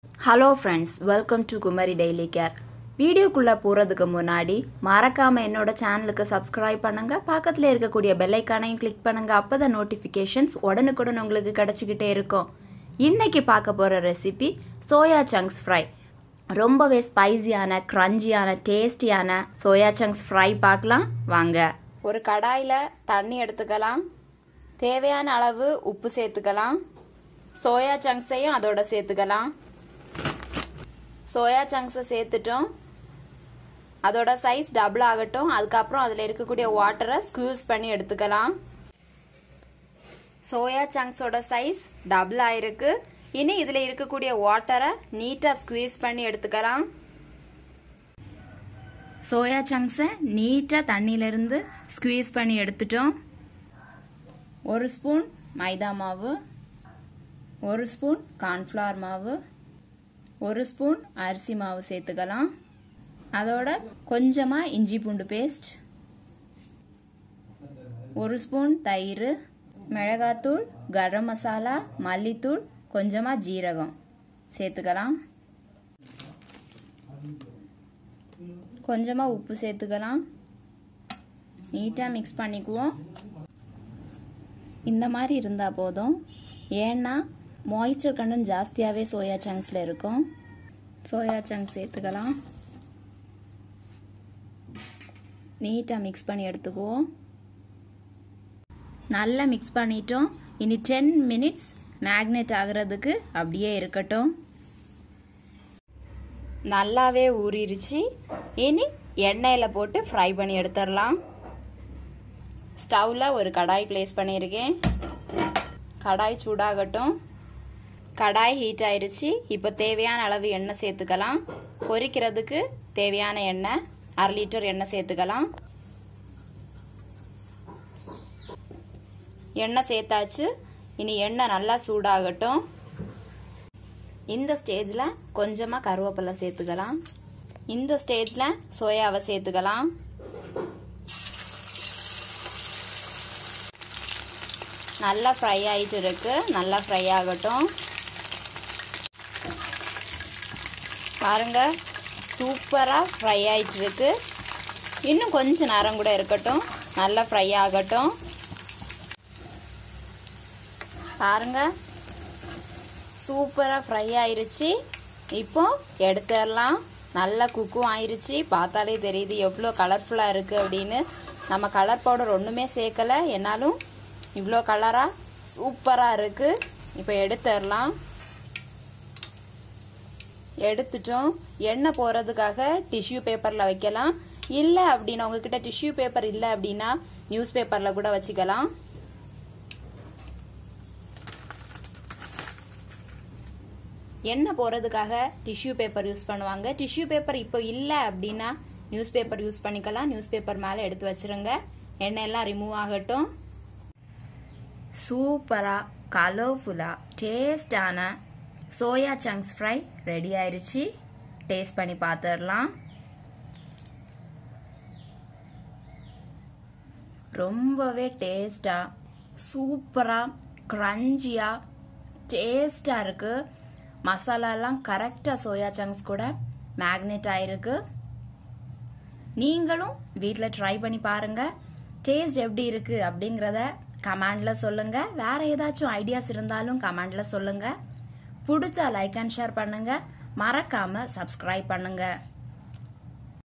hello friends welcome to Kumari daily care வீடியோக்குள்ளே போகிறதுக்கு முன்னாடி மறக்காமல் என்னோட சேனலுக்கு சப்ஸ்கிரைப் பண்ணுங்கள் பக்கத்தில் இருக்கக்கூடிய பெல்லைக்கானையும் கிளிக் பண்ணுங்கள் அப்போ தான் நோட்டிஃபிகேஷன்ஸ் உடனுக்குடன் உங்களுக்கு கிடச்சிக்கிட்டே இருக்கும் இன்னைக்கு பார்க்க போகிற ரெசிபி சோயா சங்க்ஸ் ஃப்ரை ரொம்பவே ஸ்பைசியான க்ரன்ச்சியான டேஸ்டியான சோயா சங்க்ஸ் ஃப்ரை பார்க்கலாம் வாங்க ஒரு கடாயில் தண்ணி எடுத்துக்கலாம் தேவையான அளவு உப்பு சேர்த்துக்கலாம் சோயா சங்க்ஸையும் அதோட சேர்த்துக்கலாம் சோயா சங்க்ஸை சேர்த்துட்டோம் அதோட சைஸ் டபுள் ஆகட்டும் அதுக்கப்புறம் அதில் இருக்கக்கூடிய வாட்டரை ஸ்க்யூஸ் பண்ணி எடுத்துக்கலாம் சோயா சங்க்ஸோட சைஸ் டபுள் ஆயிருக்கு இனி இதில் இருக்கக்கூடிய வாட்டரை நீட்டாக ஸ்க்வீஸ் பண்ணி எடுத்துக்கலாம் சோயா சங்க்ஸை நீட்டாக தண்ணியிலேருந்து ஸ்க்வீஸ் பண்ணி எடுத்துட்டோம் ஒரு ஸ்பூன் மைதா மாவு ஒரு ஸ்பூன் கார்ன்ஃப்ளவர் மாவு ஒரு ஸ்பூன் அரிசி மாவு சேர்த்துக்கலாம் அதோட கொஞ்சமாக இஞ்சி பூண்டு பேஸ்ட் ஒரு ஸ்பூன் தயிர் மிளகாத்தூள் கரம் மசாலா மல்லித்தூள் கொஞ்சமாக ஜீரகம் சேர்த்துக்கலாம் கொஞ்சமாக உப்பு சேர்த்துக்கலாம் நீட்டாக மிக்ஸ் பண்ணிக்குவோம் இந்த மாதிரி இருந்தால் போதும் ஏன்னா மாய்ஸ்சர் கண்டென்ட் ஜாஸ்தியாகவே சோயா சங்க்ஸில் இருக்கும் சோயா சங்க்ஸ் சேர்த்துக்கலாம் நீட்டாக மிக்ஸ் பண்ணி எடுத்துக்குவோம் நல்லா மிக்ஸ் பண்ணிட்டோம் இனி டென் மினிட்ஸ் மேக்னெட் ஆகிறதுக்கு அப்படியே இருக்கட்டும் நல்லாவே ஊறிடுச்சு இனி எண்ணெயில் போட்டு ஃப்ரை பண்ணி எடுத்துடலாம் ஸ்டவ்வில் ஒரு கடாய் ப்ளேஸ் பண்ணியிருக்கேன் கடாய் சூடாகட்டும் கடாய் ஹீட் ஆயிருச்சு இப்போ தேவையான அளவு எண்ணெய் சேர்த்துக்கலாம் பொரிக்கிறதுக்கு தேவையான எண்ணெய் அரை லிட்டர் எண்ணெய் சேர்த்துக்கலாம் எண்ணெய் சேர்த்தாச்சு இனி எண்ணெய் நல்லா சூடாகட்டும் இந்த ஸ்டேஜில் கொஞ்சமாக கருவேப்பிலை சேர்த்துக்கலாம் இந்த ஸ்டேஜில் சோயாவை சேர்த்துக்கலாம் நல்லா ஃப்ரை ஆகிட்டு இருக்கு நல்லா ஃப்ரை ஆகட்டும் பாருங்க சூப்பராக ஃப்ரை ஆகிட்டு இருக்கு இன்னும் கொஞ்சம் நேரம் கூட இருக்கட்டும் நல்லா ஃப்ரை ஆகட்டும் பாருங்க சூப்பராக ஃப்ரை ஆயிருச்சு இப்போ எடுத்துடலாம் நல்லா குக்கும் ஆயிருச்சு பார்த்தாலே தெரியுது எவ்வளோ கலர்ஃபுல்லாக இருக்குது அப்படின்னு நம்ம கலர் பவுடர் ஒன்றுமே சேர்க்கலை என்னாலும் இவ்வளோ கலராக சூப்பராக இருக்குது இப்போ எடுத்துடலாம் எடுத்துட்டோம் எண்ணெய் போகிறதுக்காக டிஷ்யூ பேப்பரில் வைக்கலாம் இல்லை அப்படின்னா உங்ககிட்ட டிஷ்யூ பேப்பர் இல்லை அப்படின்னா நியூஸ் பேப்பரில் கூட வச்சுக்கலாம் எண்ணெய் போகிறதுக்காக டிஷ்யூ பேப்பர் யூஸ் பண்ணுவாங்க டிஷ்யூ பேப்பர் இப்போ இல்லை அப்படின்னா நியூஸ் பேப்பர் யூஸ் பண்ணிக்கலாம் நியூஸ் பேப்பர் மேலே எடுத்து வச்சிருங்க எண்ணெய் எல்லாம் ரிமூவ் ஆகட்டும் சூப்பராக கலர்ஃபுல்லாக டேஸ்டான சோயா சங்க்ஸ் ஃப்ரை ரெடி ஆயிருச்சு டேஸ்ட் பண்ணி பார்த்துடலாம் ரொம்பவே டேஸ்டாக சூப்பராக க்ரன்ச்சியாக டேஸ்டாக இருக்குது மசாலாலாம் கரெக்டாக சோயா சங்க்ஸ் கூட மேக்னெட் ஆயிருக்கு நீங்களும் வீட்டில் ட்ரை பண்ணி பாருங்கள் டேஸ்ட் எப்படி இருக்குது அப்படிங்கிறத கமெண்டில் சொல்லுங்கள் வேறு ஏதாச்சும் ஐடியாஸ் இருந்தாலும் கமெண்டில் சொல்லுங்கள் பிடிச்சா லைக் அண்ட் ஷேர் பண்ணுங்கள் மறக்காமல் சப்ஸ்கிரைப் பண்ணுங்கள்